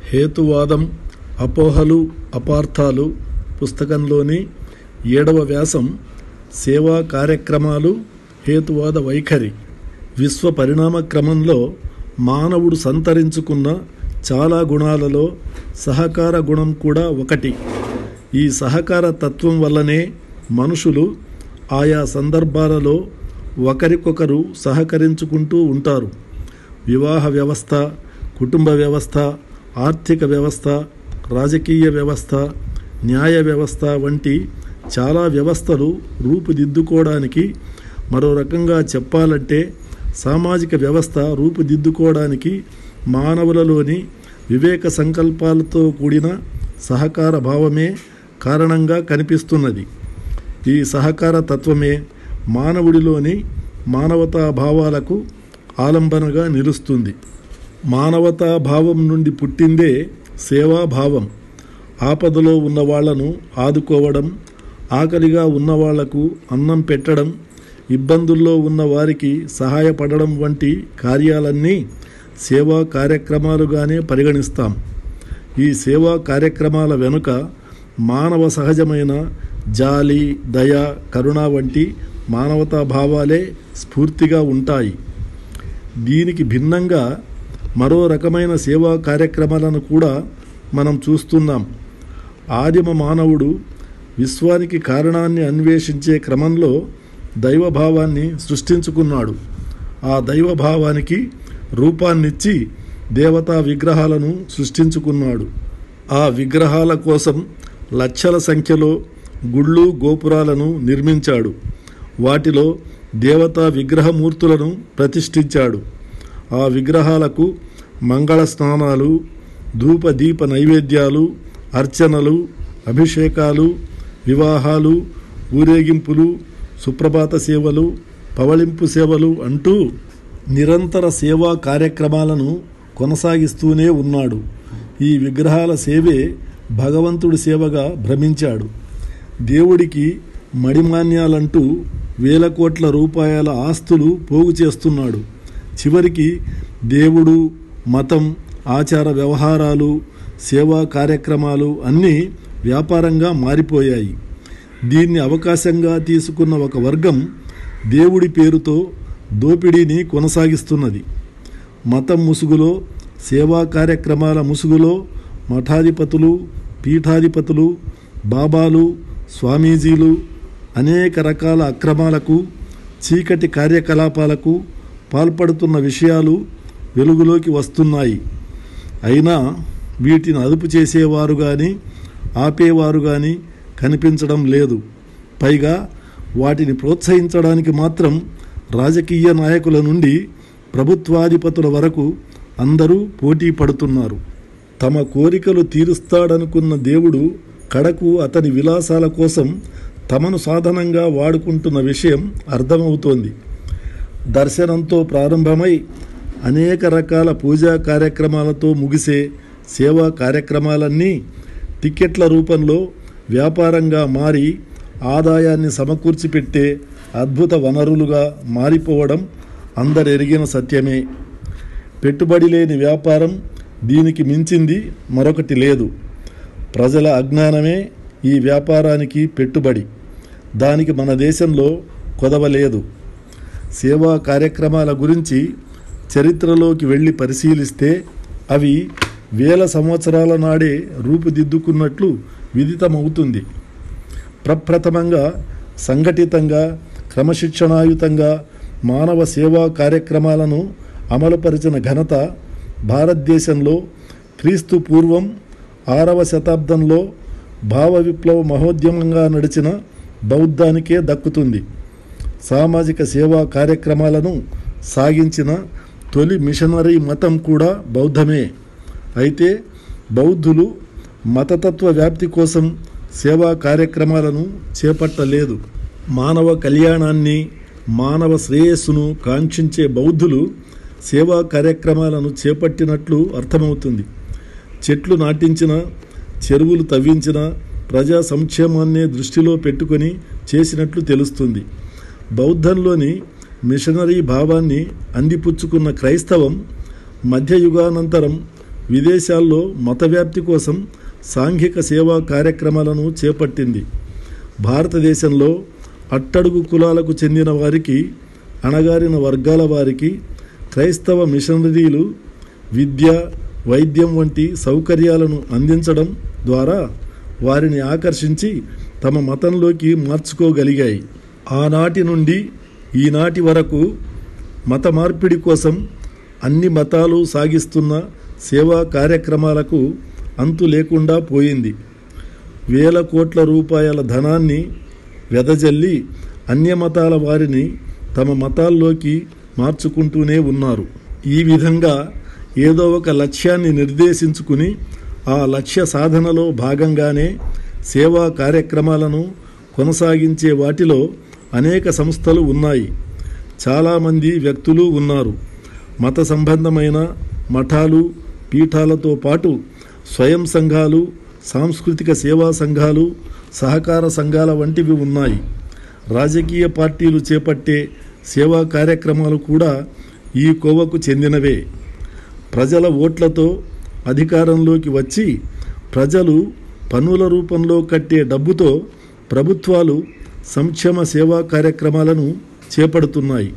హేతువాదం అపోహలు అపార్థాలు పుస్తకంలోని ఏడవ వ్యాసం సేవా కార్యక్రమాలు హేతువాద వైఖరి విశ్వ పరిణామ క్రమంలో మానవుడు సంతరించుకున్న చాలా గుణాలలో సహకార గుణం కూడా ఒకటి ఈ సహకార తత్వం వల్లనే మనుషులు ఆయా సందర్భాలలో ఒకరికొకరు సహకరించుకుంటూ ఉంటారు వివాహ వ్యవస్థ కుటుంబ వ్యవస్థ ఆర్థిక వ్యవస్థ రాజకీయ వ్యవస్థ న్యాయ వ్యవస్థ వంటి చాలా వ్యవస్థలు రూపుదిద్దుకోవడానికి మరో రకంగా చెప్పాలంటే సామాజిక వ్యవస్థ రూపుదిద్దుకోవడానికి మానవులలోని వివేక సంకల్పాలతో కూడిన సహకార భావమే కారణంగా కనిపిస్తున్నది ఈ సహకార తత్వమే మానవుడిలోని మానవతా భావాలకు ఆలంబనగా నిలుస్తుంది మానవతా భావం నుండి పుట్టిందే సేవాభావం ఆపదలో ఉన్న వాళ్లను ఆదుకోవడం ఆకలిగా ఉన్నవాళ్లకు అన్నం పెట్టడం ఇబ్బందుల్లో ఉన్న వారికి సహాయపడడం వంటి కార్యాలన్నీ సేవా కార్యక్రమాలుగానే పరిగణిస్తాం ఈ సేవా కార్యక్రమాల వెనుక మానవ సహజమైన జాలి దయ కరుణ వంటి మానవతా భావాలే స్ఫూర్తిగా ఉంటాయి దీనికి భిన్నంగా మరో రకమైన సేవా కార్యక్రమాలను కూడా మనం చూస్తున్నాం ఆదిమ మానవుడు విశ్వానికి కారణాన్ని అన్వేషించే క్రమంలో దైవభావాన్ని సృష్టించుకున్నాడు ఆ దైవభావానికి రూపాన్నిచ్చి దేవతా విగ్రహాలను సృష్టించుకున్నాడు ఆ విగ్రహాల కోసం లక్షల సంఖ్యలో గుళ్ళు గోపురాలను నిర్మించాడు వాటిలో దేవతా విగ్రహమూర్తులను ప్రతిష్ఠించాడు ఆ విగ్రహాలకు మంగళ స్నానాలు ధూప దీప నైవేద్యాలు అర్చనలు అభిషేకాలు వివాహాలు ఊరేగింపులు సుప్రభాత సేవలు పవళింపు సేవలు అంటూ నిరంతర సేవా కార్యక్రమాలను కొనసాగిస్తూనే ఉన్నాడు ఈ విగ్రహాల సేవే భగవంతుడి సేవగా భ్రమించాడు దేవుడికి మడిమాన్యాలంటూ వేల కోట్ల రూపాయల ఆస్తులు పోగు చేస్తున్నాడు చివరికి దేవుడు మతం ఆచార వ్యవహారాలు సేవా కార్యక్రమాలు అన్నీ వ్యాపారంగా మారిపోయాయి దీన్ని అవకాశంగా తీసుకున్న ఒక వర్గం దేవుడి పేరుతో దోపిడీని కొనసాగిస్తున్నది మతం ముసుగులో సేవా కార్యక్రమాల ముసుగులో మఠాధిపతులు పీఠాధిపతులు బాబాలు స్వామీజీలు అనేక రకాల అక్రమాలకు చీకటి కార్యకలాపాలకు పాల్పడుతున్న విషయాలు వెలుగులోకి వస్తున్నాయి అయినా వీటిని అదుపు చేసేవారు కానీ ఆపేవారు కానీ కనిపించడం లేదు పైగా వాటిని ప్రోత్సహించడానికి మాత్రం రాజకీయ నాయకుల నుండి ప్రభుత్వాధిపతుల వరకు అందరూ పోటీ పడుతున్నారు తమ కోరికలు తీరుస్తాడనుకున్న దేవుడు కడకు అతని విలాసాల కోసం తమను సాధనంగా వాడుకుంటున్న విషయం అర్థమవుతోంది దర్శనంతో ప్రారంభమై అనేక రకాల పూజా కార్యక్రమాలతో ముగిసే సేవా కార్యక్రమాలన్నీ టిక్కెట్ల రూపంలో వ్యాపారంగా మారి ఆదాయాన్ని సమకూర్చిపెట్టే అద్భుత వనరులుగా మారిపోవడం అందరెరిగిన సత్యమే పెట్టుబడి లేని వ్యాపారం దీనికి మించింది మరొకటి లేదు ప్రజల అజ్ఞానమే ఈ వ్యాపారానికి పెట్టుబడి దానికి మన దేశంలో కొదవలేదు సేవా కార్యక్రమాల గురించి చరిత్రలోకి వెళ్ళి పరిశీలిస్తే అవి వేల సంవత్సరాల నాడే రూపుదిద్దుకున్నట్లు విదితమవుతుంది ప్రప్రథమంగా సంఘటితంగా క్రమశిక్షణాయుతంగా మానవ సేవా కార్యక్రమాలను అమలుపరిచిన ఘనత భారతదేశంలో క్రీస్తు పూర్వం ఆరవ శతాబ్దంలో భావ విప్లవ మహోద్యమంగా నడిచిన బౌద్ధానికే దక్కుతుంది సామాజిక సేవా కార్యక్రమాలను సాగించిన తొలి మిషనరీ మతం కూడా బౌద్ధమే అయితే బౌద్ధులు మతతత్వ వ్యాప్తి కోసం సేవా కార్యక్రమాలను చేపట్టలేదు మానవ కళ్యాణాన్ని మానవ శ్రేయస్సును కాంక్షించే బౌద్ధులు సేవా కార్యక్రమాలను చేపట్టినట్లు అర్థమవుతుంది చెట్లు నాటించిన చెరువులు తవ్వించిన ప్రజా సంక్షేమాన్నే దృష్టిలో పెట్టుకొని చేసినట్లు తెలుస్తుంది బౌద్ధంలోని మిషనరీ భావాన్ని అందిపుచ్చుకున్న క్రైస్తవం మధ్యయుగానంతరం విదేశాల్లో మత వ్యాప్తి కోసం సాంఘిక సేవా కార్యక్రమాలను చేపట్టింది భారతదేశంలో అట్టడుగు కులాలకు చెందిన వారికి అణగారిన వర్గాల వారికి క్రైస్తవ మిషనరీలు విద్య వైద్యం వంటి సౌకర్యాలను అందించడం ద్వారా వారిని ఆకర్షించి తమ మతంలోకి మార్చుకోగలిగాయి ఆనాటి నుండి ఈనాటి వరకు మత మార్పిడి కోసం అన్ని మతాలు సాగిస్తున్న సేవా కార్యక్రమాలకు అంతు లేకుండా పోయింది వేల కోట్ల రూపాయల ధనాన్ని వెదజల్లి అన్యమతాల వారిని తమ మతాల్లోకి మార్చుకుంటూనే ఉన్నారు ఈ విధంగా ఏదో ఒక లక్ష్యాన్ని నిర్దేశించుకుని ఆ లక్ష్య సాధనలో భాగంగానే సేవా కార్యక్రమాలను కొనసాగించే వాటిలో అనేక సంస్థలు ఉన్నాయి చాలామంది వ్యక్తులు ఉన్నారు మత సంబంధమైన మఠాలు పీఠాలతో పాటు స్వయం సంఘాలు సాంస్కృతిక సేవా సంఘాలు సహకార సంఘాల వంటివి ఉన్నాయి రాజకీయ పార్టీలు చేపట్టే సేవా కార్యక్రమాలు కూడా ఈ కోవకు చెందినవే ప్రజల ఓట్లతో అధికారంలోకి వచ్చి ప్రజలు పన్నుల రూపంలో కట్టే డబ్బుతో ప్రభుత్వాలు సంక్షేమ సేవా కార్యక్రమాలను చేపడుతున్నాయి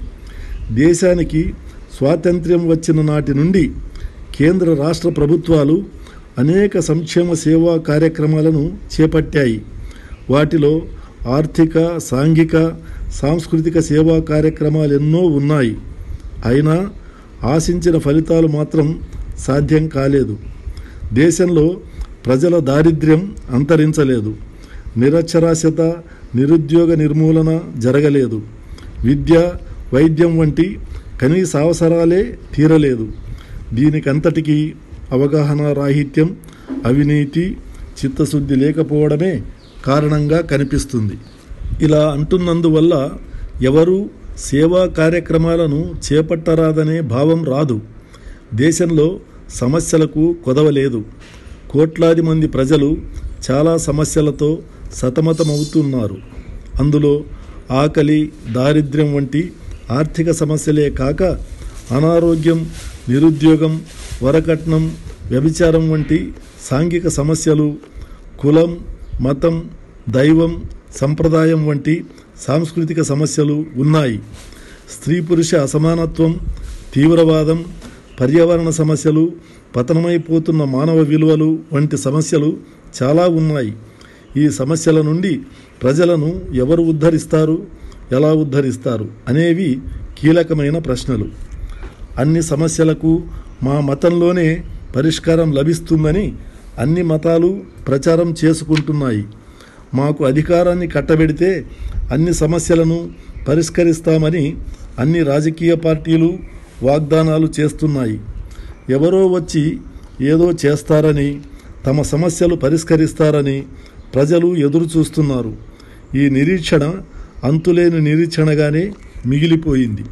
దేశానికి స్వాతంత్ర్యం వచ్చిన నాటి నుండి కేంద్ర రాష్ట్ర ప్రభుత్వాలు అనేక సంక్షేమ సేవా కార్యక్రమాలను చేపట్టాయి వాటిలో ఆర్థిక సాంఘిక సాంస్కృతిక సేవా కార్యక్రమాలు ఎన్నో ఉన్నాయి అయినా ఆశించిన ఫలితాలు మాత్రం సాధ్యం కాలేదు దేశంలో ప్రజల దారిద్ర్యం అంతరించలేదు నిరక్షరాస్యత నిరుద్యోగ నిర్మూలన జరగలేదు విద్య వైద్యం వంటి కనీస అవసరాలే తీరలేదు దీనికంతటికీ అవగాహన రాహిత్యం అవినీతి చిత్తశుద్ధి లేకపోవడమే కారణంగా కనిపిస్తుంది ఇలా అంటున్నందువల్ల ఎవరు సేవా కార్యక్రమాలను చేపట్టరాదనే భావం రాదు దేశంలో సమస్యలకు కొదవలేదు కోట్లాది మంది ప్రజలు చాలా సమస్యలతో సతమతమవుతున్నారు అందులో ఆకలి దారిద్ర్యం వంటి ఆర్థిక సమస్యలే కాక అనారోగ్యం నిరుద్యోగం వరకట్నం వ్యభిచారం వంటి సాంఘిక సమస్యలు కులం మతం దైవం సంప్రదాయం వంటి సాంస్కృతిక సమస్యలు ఉన్నాయి స్త్రీ పురుష అసమానత్వం తీవ్రవాదం పర్యావరణ సమస్యలు పతనమైపోతున్న మానవ విలువలు వంటి సమస్యలు చాలా ఉన్నాయి ఈ సమస్యల నుండి ప్రజలను ఎవరు ఉద్ధరిస్తారు ఎలా ఉద్ధరిస్తారు అనేవి కీలకమైన ప్రశ్నలు అన్ని సమస్యలకు మా మతంలోనే పరిష్కారం లభిస్తుందని అన్ని మతాలు ప్రచారం చేసుకుంటున్నాయి మాకు అధికారాన్ని కట్టబెడితే అన్ని సమస్యలను పరిష్కరిస్తామని అన్ని రాజకీయ పార్టీలు వాగ్దానాలు చేస్తున్నాయి ఎవరో వచ్చి ఏదో చేస్తారని తమ సమస్యలు పరిష్కరిస్తారని ప్రజలు ఎదురు చూస్తున్నారు ఈ నిరీక్షణ అంతులేని నిరీక్షణగానే మిగిలిపోయింది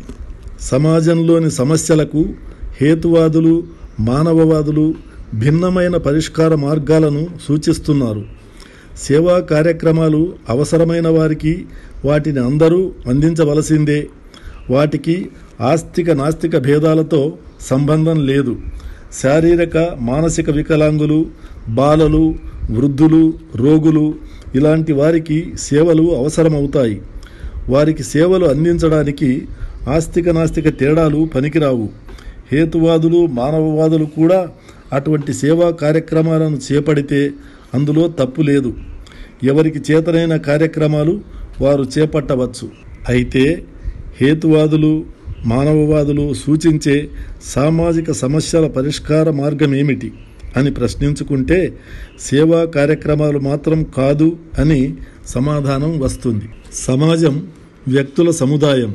సమాజంలోని సమస్యలకు హేతువాదులు మానవవాదులు భిన్నమైన పరిష్కార మార్గాలను సూచిస్తున్నారు సేవా కార్యక్రమాలు అవసరమైన వారికి వాటిని అందరూ అందించవలసిందే వాటికి ఆస్తిక నాస్తిక భేదాలతో సంబంధం లేదు శారీరక మానసిక వికలాంగులు బాలలు వృద్ధులు రోగులు ఇలాంటి వారికి సేవలు అవసరమవుతాయి వారికి సేవలు అందించడానికి ఆస్తిక నాస్తిక తేడాలు పనికిరావు హేతువాదులు మానవవాదులు కూడా అటువంటి సేవా కార్యక్రమాలను చేపడితే అందులో తప్పు లేదు ఎవరికి చేతనైన కార్యక్రమాలు వారు చేపట్టవచ్చు అయితే హేతువాదులు మానవవాదులు సూచించే సామాజిక సమస్యల పరిష్కార మార్గం ఏమిటి అని ప్రశ్నించుకుంటే సేవా కార్యక్రమాలు మాత్రం కాదు అని సమాధానం వస్తుంది సమాజం వ్యక్తుల సముదాయం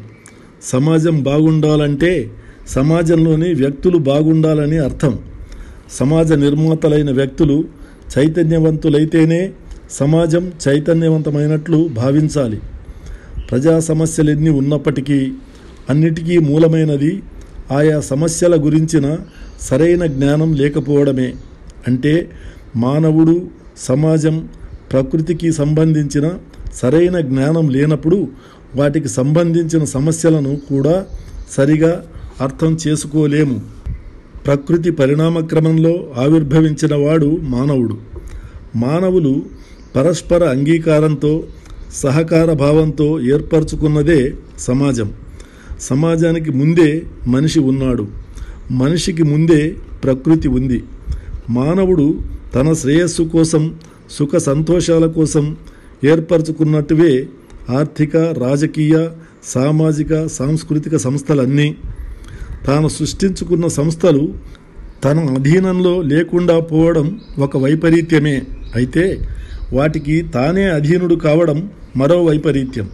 సమాజం బాగుండాలంటే సమాజంలోని వ్యక్తులు బాగుండాలని అర్థం సమాజ నిర్మాతలైన వ్యక్తులు చైతన్యవంతులైతేనే సమాజం చైతన్యవంతమైనట్లు భావించాలి ప్రజా సమస్యలెన్ని ఉన్నప్పటికీ అన్నిటికీ మూలమైనది ఆయా సమస్యల గురించిన సరైన జ్ఞానం లేకపోవడమే అంటే మానవుడు సమాజం ప్రకృతికి సంబంధించిన సరైన జ్ఞానం లేనప్పుడు వాటికి సంబంధించిన సమస్యలను కూడా సరిగా అర్థం చేసుకోలేము ప్రకృతి పరిణామక్రమంలో ఆవిర్భవించిన వాడు మానవుడు మానవులు పరస్పర అంగీకారంతో సహకార భావంతో ఏర్పరచుకున్నదే సమాజం సమాజానికి ముందే మనిషి ఉన్నాడు మనిషికి ముందే ప్రకృతి ఉంది మానవుడు తన శ్రేయస్సు కోసం సుఖ సంతోషాల కోసం ఏర్పరచుకున్నట్టువే ఆర్థిక రాజకీయ సామాజిక సాంస్కృతిక సంస్థలన్నీ తాను సృష్టించుకున్న సంస్థలు తన అధీనంలో లేకుండా పోవడం ఒక వైపరీత్యమే అయితే వాటికి తానే అధీనుడు కావడం మరో వైపరీత్యం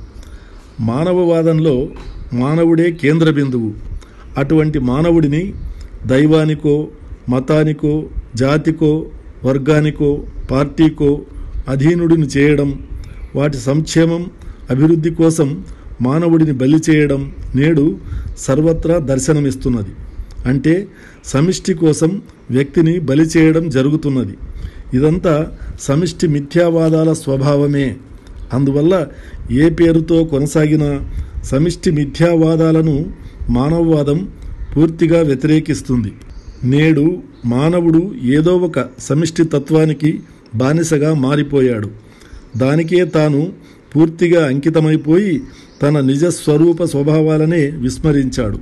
మానవవాదంలో మానవుడే కేంద్ర బిందువు అటువంటి మానవుడిని దైవానికో మతానికో జాతికో వర్గానికో పార్టీకో అధీనుడిని చేయడం వాటి సంక్షేమం అభివృద్ధి కోసం మానవుడిని బలి చేయడం నేడు సర్వత్రా దర్శనమిస్తున్నది అంటే సమిష్టి కోసం వ్యక్తిని బలి చేయడం జరుగుతున్నది ఇదంతా సమిష్టి మిథ్యావాదాల స్వభావమే అందువల్ల ఏ పేరుతో కొనసాగిన సమిష్టి మిథ్యావాదాలను మానవవాదం పూర్తిగా వ్యతిరేకిస్తుంది నేడు మానవుడు ఏదో ఒక సమిష్టి తత్వానికి బానిసగా మారిపోయాడు దానికే తాను పూర్తిగా అంకితమైపోయి తన నిజ స్వరూప స్వభావాలనే విస్మరించాడు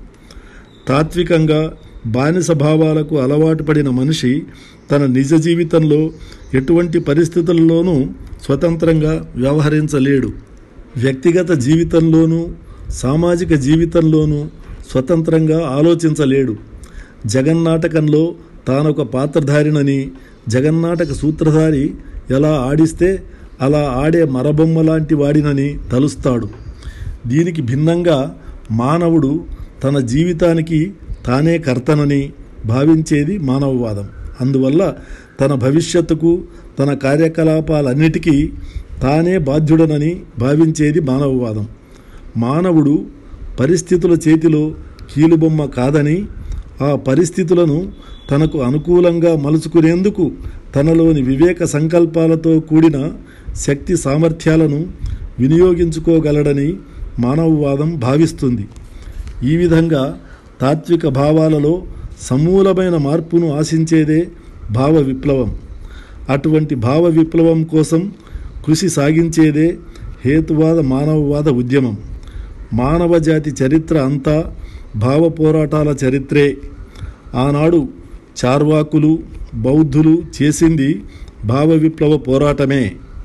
తాత్వికంగా బానిస భావాలకు అలవాటు పడిన మనిషి తన నిజ జీవితంలో ఎటువంటి పరిస్థితుల్లోనూ స్వతంత్రంగా వ్యవహరించలేడు వ్యక్తిగత జీవితంలోనూ సామాజిక జీవితంలోనూ స్వతంత్రంగా ఆలోచించలేడు జగన్నాటకంలో తానొక పాత్రధారినని జగన్నాటక సూత్రధారి ఎలా ఆడిస్తే అలా ఆడే మరబొమ్మ లాంటి వాడినని తలుస్తాడు దీనికి భిన్నంగా మానవుడు తన జీవితానికి తానే కర్తనని భావించేది మానవవాదం అందువల్ల తన భవిష్యత్తుకు తన కార్యకలాపాలన్నిటికీ తానే బాధ్యుడనని భావించేది మానవవాదం మానవుడు పరిస్థితుల చేతిలో కీలుబొమ్మ కాదని ఆ పరిస్థితులను తనకు అనుకూలంగా మలుచుకునేందుకు తనలోని వివేక సంకల్పాలతో కూడిన శక్తి సామర్థ్యాలను వినియోగించుకోగలడని మానవవాదం భావిస్తుంది ఈ విధంగా తాత్విక భావాలలో సమూలమైన మార్పును ఆశించేదే భావ విప్లవం అటువంటి భావ విప్లవం కోసం కృషి సాగించేదే హేతువాద మానవవాద ఉద్యమం మానవ జాతి చరిత్ర అంతా భావ పోరాటాల చరిత్రే ఆనాడు చార్వాకులు బౌద్ధులు చేసింది భావ విప్లవ పోరాటమే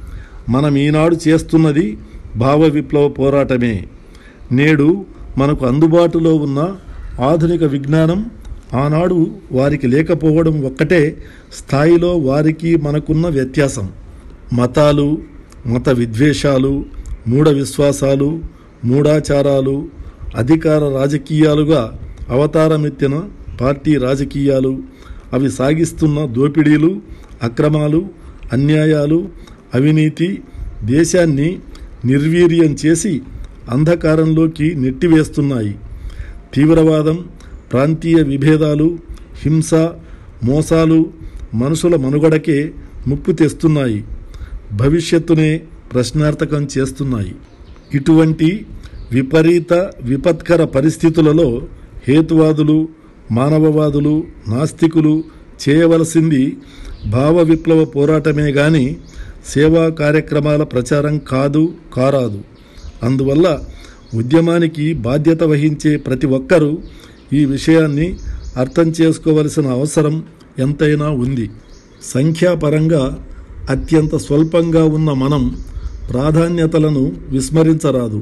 మనం ఈనాడు చేస్తున్నది భావ విప్లవ పోరాటమే నేడు మనకు అందుబాటులో ఉన్న ఆధునిక విజ్ఞానం ఆనాడు వారికి లేకపోవడం ఒక్కటే స్థాయిలో వారికి మనకున్న వ్యత్యాసం మతాలు మత విద్వేషాలు మూఢ విశ్వాసాలు మూఢాచారాలు అధికార రాజకీయాలుగా అవతారమెత్తిన పార్టీ రాజకీయాలు అవి సాగిస్తున్న దోపిడీలు అక్రమాలు అన్యాయాలు అవినీతి దేశాన్ని నిర్వీర్యం చేసి అంధకారంలోకి నెట్టివేస్తున్నాయి తీవ్రవాదం ప్రాంతీయ విభేదాలు హింస మోసాలు మనుషుల మనుగడకే ముప్పు తెస్తున్నాయి భవిష్యత్తునే ప్రశ్నార్థకం చేస్తున్నాయి ఇటువంటి విపరీత విపత్కర పరిస్థితులలో హేతువాదులు మానవవాదులు నాస్తికులు చేయవలసింది భావ విప్లవ పోరాటమే గాని సేవా కార్యక్రమాల ప్రచారం కాదు కారాదు అందువల్ల ఉద్యమానికి బాధ్యత వహించే ప్రతి ఒక్కరూ ఈ విషయాన్ని అర్థం చేసుకోవలసిన అవసరం ఎంతైనా ఉంది సంఖ్యాపరంగా అత్యంత స్వల్పంగా ఉన్న మనం ప్రాధాన్యతలను విస్మరించరాదు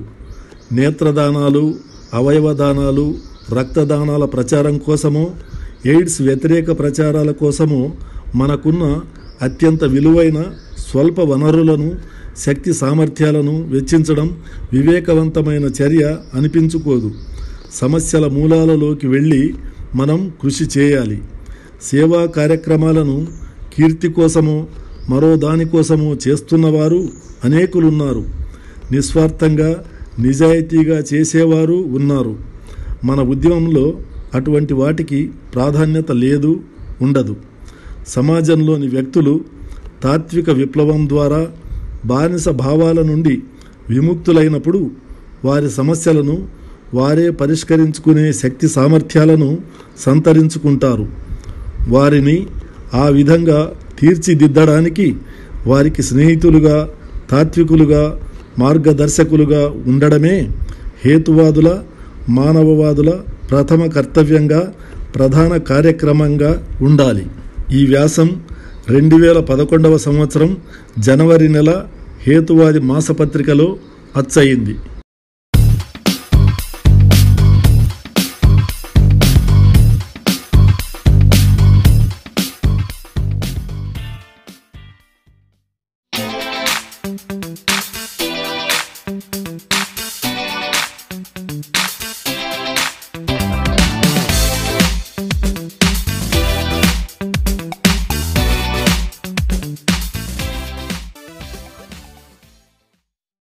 నేత్రదానాలు అవయవదానాలు రక్తదానాల ప్రచారం కోసమో ఎయిడ్స్ వ్యతిరేక ప్రచారాల కోసమో మనకున్న అత్యంత విలువైన స్వల్ప వనరులను శక్తి సామర్థ్యాలను వెచ్చించడం వివేకవంతమైన చర్య అనిపించుకోదు సమస్యల మూలాలలోకి వెళ్ళి మనం కృషి చేయాలి సేవా కార్యక్రమాలను కీర్తి కోసమో మరో దానికోసమో చేస్తున్నవారు అనేకులున్నారు నిస్వార్థంగా నిజాయితీగా చేసేవారు ఉన్నారు మన ఉద్యమంలో అటువంటి వాటికి ప్రాధాన్యత లేదు ఉండదు సమాజంలోని వ్యక్తులు తాత్విక విప్లవం ద్వారా బానిస భావాల నుండి విముక్తులైనప్పుడు వారి సమస్యలను వారే పరిష్కరించుకునే శక్తి సామర్థ్యాలను సంతరించుకుంటారు వారిని ఆ విధంగా తీర్చిదిద్దడానికి వారికి స్నేహితులుగా తాత్వికులుగా మార్గదర్శకులుగా ఉండడమే హేతువాదుల మానవవాదుల ప్రథమ కర్తవ్యంగా ప్రధాన కార్యక్రమంగా ఉండాలి ఈ వ్యాసం రెండు వేల పదకొండవ సంవత్సరం జనవరి నెల హేతువాది మాసపత్రికలో అచ్చయింది